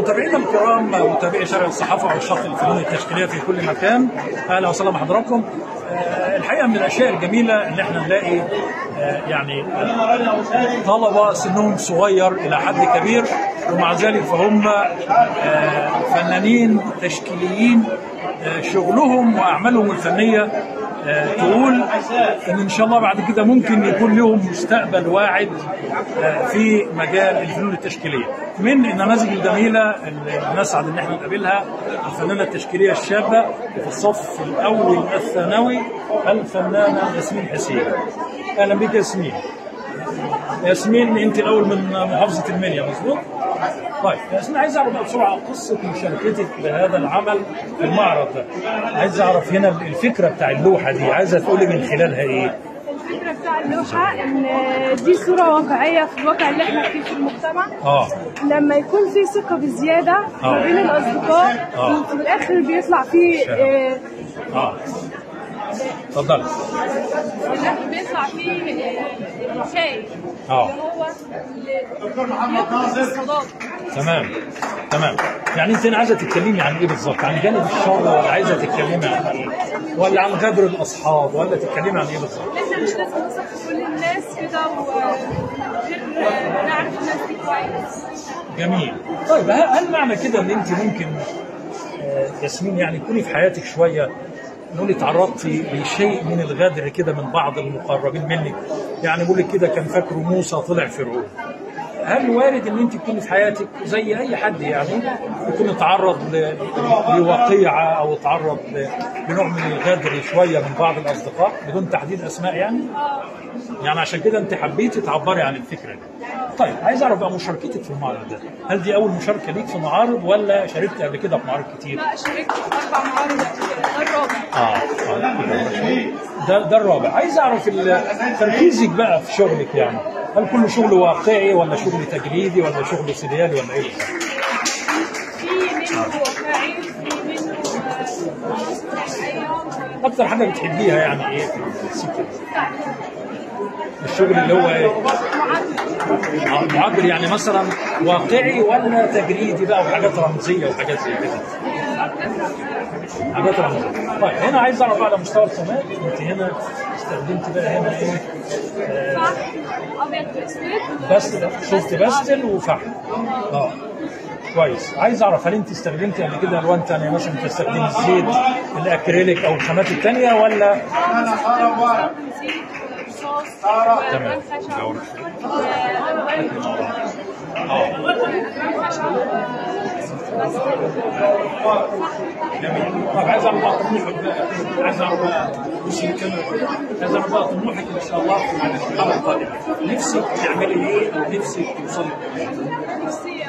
متابعينا الكرام متابعي شارع الصحافه وعشاق الفنون التشكيليه في كل مكان اهلا وسهلا بحضراتكم آه، الحقيقه من الاشياء الجميله ان احنا نلاقي آه، يعني طلبه سنهم صغير الى حد كبير ومع ذلك فهم آه، فنانين تشكيليين آه، شغلهم واعمالهم الفنيه آه، تقول ان ان شاء الله بعد كده ممكن يكون لهم مستقبل واعد آه، في مجال الفنون التشكيليه من النماذج الجميله اللي نسعد ان احنا نقابلها الفنانه التشكيليه الشابه في الصف الاول الثانوي الفنانه ياسمين حسين اهلا بك ياسمين ياسمين انت الاول من محافظه المنيا مظبوط؟ طيب ياسمين عايز اعرف بقى بسرعه قصه مشاركتك بهذا العمل في المعرض ده عايز اعرف هنا الفكره بتاع اللوحه دي عايزه تقولي من خلالها ايه؟ الفكرة بتاع اللوحة إن دي صورة واقعية في الواقع اللي إحنا فيه في المجتمع اه لما يكون في ثقة بزيادة آه. ما بين الأصدقاء آه. وفي الآخر بيطلع فيه آه، اه اتفضلي في الآخر بيطلع فيه آه، شيء آه. اللي هو اللي يخلق الصداقة تمام تمام يعني انت هنا عايزه تتكلمي عن ايه بالظبط؟ عن جانب الشر ولا عايزه تتكلمي عن ايه؟ ولا عن غدر الاصحاب ولا تتكلمي عن ايه بالظبط؟ إن إحنا مش لازم نثق في كل الناس كده وغير نعرف الناس دي كويس جميل طيب هل هل معنى كده ان انت ممكن آه، ياسمين يعني تكوني في حياتك شويه نقولي تعرضتي لشيء من الغدر كده من بعض المقربين منك يعني بقول لك كده كان فاكره موسى طلع فرعون هل وارد ان انت تكوني في حياتك زي اي حد يعني يكون تعرض ل- لوقيعه او تعرض ل- لنوع من الغدر شويه من بعض الاصدقاء بدون تحديد اسماء يعني يعني عشان كده انت حبيتي تعبري عن الفكره دي. طيب عايز اعرف بقى مشاركتك في المعرض ده، هل دي اول مشاركه ليك في معارض ولا شاركت قبل كده في معارض كتير؟ لا شاركت في أربع معارض ده الرابع اه آه. ده ده الرابع، عايز اعرف ال- تركيزك بقى في شغلك يعني، هل كل شغل واقعي ولا شغل تجريدي ولا شغل سريالي ولا ايه؟ في منه واقعي في منه آه، أيام اكتر حاجه بتحبيها يعني ايه في السكه؟ الشغل اللي هو ايه؟ آه، معبر يعني مثلا واقعي ولا تجريدي بقى وحاجات رمزيه وحاجات زي كده؟ حاجات رمزيه. طيب هنا عايز اعرف بقى على مستوى الخامات انت هنا استخدمت بقى هنا ايه؟ آه، فحم ابيض واسود بس شفت باستل وفحم. اه كويس عايز اعرف هل انت استخدمتي قبل كده الوان ثانيه مثلا تستخدمي الزيت الاكريليك او الخامات الثانيه ولا بستخدم زيت رصاص تمام. والوان خشب والوان جميل طب عايز اعرف بقى طموحك بقى عايز اعرف بقى وش الكاميرا عايز اعرف بقى طموحك ان شاء الله في الحلقه القادمه نفسك تعملي ايه او نفسك توصلي لايه؟ نفسية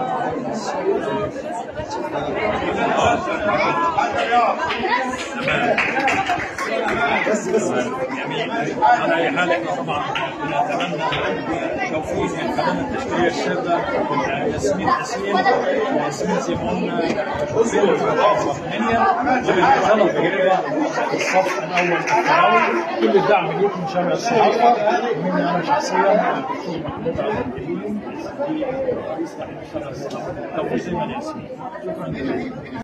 جميل على اي حال احنا طبعا نتمنى توفيق الفنانه التشكيليه الشابه ياسمين حسين ياسمين زي ما قلنا في المحافظه المنيا وبالبطاله التجربه الصف الاول الثانوي كل الدعم ليكم شارع الصحافه ومني انا شخصيا الدكتور محمود عبد الكريم رئيس تحرير شارع الصحافه توفيق دايما ياسمين شكرا جزيلا